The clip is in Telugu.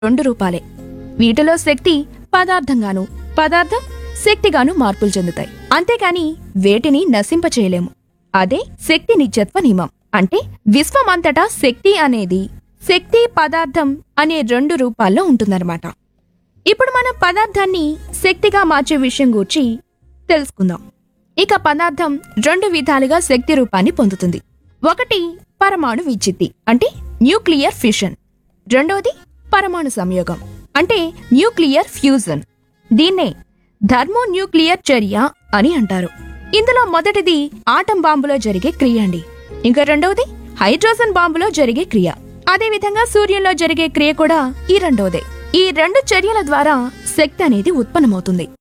రెండు రూపాలే వీటిలో శక్తి పదార్థంగాను పదార్థం శక్తిగాను మార్పులు చెందుతాయి అంతేకాని వేటిని నశింపచేయలేము అదే శక్తి నిత్యత్వ నియమం అంటే విశ్వమంతటా శక్తి అనేది శక్తి పదార్థం అనే రెండు రూపాల్లో ఉంటుందన్నమాట ఇప్పుడు మనం పదార్థాన్ని శక్తిగా మార్చే విషయం గూర్చి తెలుసుకుందాం ఇక పదార్థం రెండు విధాలుగా శక్తి రూపాన్ని పొందుతుంది ఒకటి పరమాణు విచ్చిత్తి అంటే న్యూక్లియర్ ఫిషన్ రెండవది పరమాణు సంయోగం అంటే న్యూక్లియర్ ఫ్యూజన్ దీన్నే థర్మోన్యూక్లియర్ చర్య అని అంటారు ఇందులో మొదటిది ఆటం బాంబులో జరిగే క్రియ అండి ఇంకా రెండవది హైడ్రోజన్ బాంబులో జరిగే క్రియ అదేవిధంగా సూర్యంలో జరిగే క్రియ కూడా ఈ రెండవదే ఈ రెండు చర్యల ద్వారా శక్తి అనేది ఉత్పన్నమవుతుంది